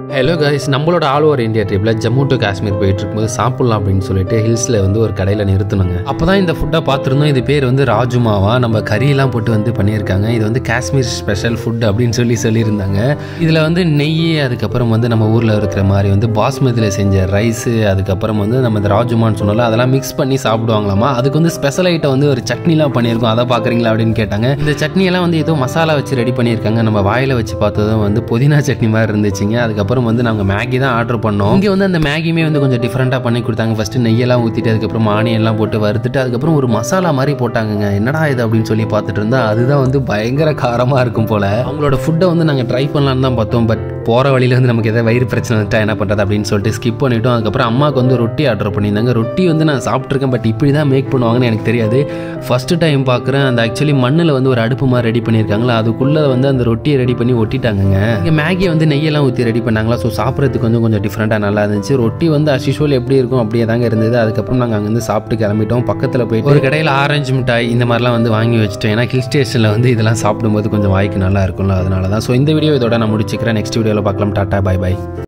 hello guys நம்மளோட all over India ட்ரிப்பில் Jammu to Kashmir போயிட்டு இருக்கும்போது சாப்பிட்லாம் அப்படின்னு சொல்லிட்டு ஹில்ஸில் வந்து ஒரு கடையில் நிறுத்தணுங்க அப்போ தான் இந்த ஃபுட்டை பார்த்துருந்தோம் இது பேர் வந்து ராஜுமாவா நம்ம கறியெல்லாம் போட்டு வந்து பண்ணியிருக்காங்க இது வந்து காஷ்மீர் ஸ்பெஷல் ஃபுட் அப்படின்னு சொல்லி சொல்லியிருந்தாங்க இதில் வந்து நெய் அதுக்கப்புறம் வந்து நம்ம ஊரில் இருக்கிற மாதிரி வந்து பாஸ்மதியில் செஞ்ச ரைஸு அதுக்கப்புறம் வந்து நம்ம இந்த ராஜுமான்னு சொன்னால அதெல்லாம் மிக்ஸ் பண்ணி சாப்பிடுவாங்களாமா அதுக்கு வந்து ஸ்பெஷல் ஐட்டம் வந்து ஒரு சட்னிலாம் பண்ணியிருக்கோம் அதை பார்க்குறீங்களா அப்படின்னு கேட்டாங்க இந்த சட்னியெல்லாம் வந்து ஏதோ மசாலா வச்சு ரெடி பண்ணியிருக்காங்க நம்ம வாயில் வச்சு பார்த்ததும் வந்து புதினா சட்னி மாதிரி இருந்துச்சுங்க அதுக்கப்புறம் வந்து நாங்கள் மேகி தான் ஆர்டர் பண்ணோம் இங்கே வந்து அந்த மேகியுமே வந்து கொஞ்சம் டிஃப்ரெண்ட்டாக பண்ணி கொடுத்தாங்க ஃபஸ்ட்டு நெய்யெல்லாம் ஊற்றிட்டு அதுக்கப்புறம் ஆனியன்லாம் போட்டு வறுத்துட்டு அதுக்கப்புறம் ஒரு மசாலா மாதிரி போட்டாங்கங்க என்னடா இது அப்படின்னு சொல்லி பார்த்துட்டு இருந்தா அதுதான் வந்து பயங்கர காரமாக இருக்கும் போல் அவங்களோட ஃபுட்டை வந்து நாங்கள் ட்ரை பண்ணலான்னு தான் பார்த்தோம் பட் போகிற வழியில் வந்து நமக்கு எதாவது வயிறு பிரச்சனை வந்துட்டா என்ன பண்ணுறது அப்படின்னு சொல்லிட்டு ஸ்கிப் பண்ணிட்டோம் அதுக்கப்புறம் அம்மாவுக்கு வந்து ரொட்டி ஆர்டர் பண்ணியிருந்தாங்க ரொட்டி வந்து நான் சாப்பிட்ருக்கேன் பட் இப்படி தான் மேக் பண்ணுவாங்கன்னு எனக்கு தெரியாது ஃபஸ்ட்டு டைம் பார்க்குறேன் அந்த ஆக்சுவலி மண்ணில் வந்து ஒரு அடுப்பு மாதிரி ரெடி பண்ணியிருக்காங்களா அதுக்குள்ளே வந்து அந்த ரொட்டியை ரெடி பண்ணி ஒட்டிட்டாங்கங்க இங்கே மேகியை வந்து நெய்யெல்லாம் ஊற்றி ரெடி பண்ணாங்களா ஸோ சாப்பிட்றதுக்கு வந்து கொஞ்சம் டிஃப்ரெண்ட்டாக நல்லா இருந்துச்சு ரொட்டி வந்து அசிஷுவல் எப்படி இருக்கும் அப்படியே தாங்க இருந்தது அதுக்கப்புறம் நாங்கள் அங்கேருந்து சாப்பிட்டு கிளம்பிட்டோம் பக்கத்தில் போயிட்டு ஒரு கடையில் ஆரஞ்சு மிட்டாய் இந்த மாதிரிலாம் வந்து வாங்கி வச்சுட்டோம் ஏன்னா ஹில் ஸ்டேஷனில் வந்து இதெல்லாம் சாப்பிடும்போது கொஞ்சம் வாய்க்கு நல்லா இருக்கும்ல அதனால தான் ஸோ இந்த வீடியோ இதோட நான் முடிச்சுக்கிறேன் நெக்ஸ்ட் வீடியோவில் பார்க்கலாம் டாட்டா பை பை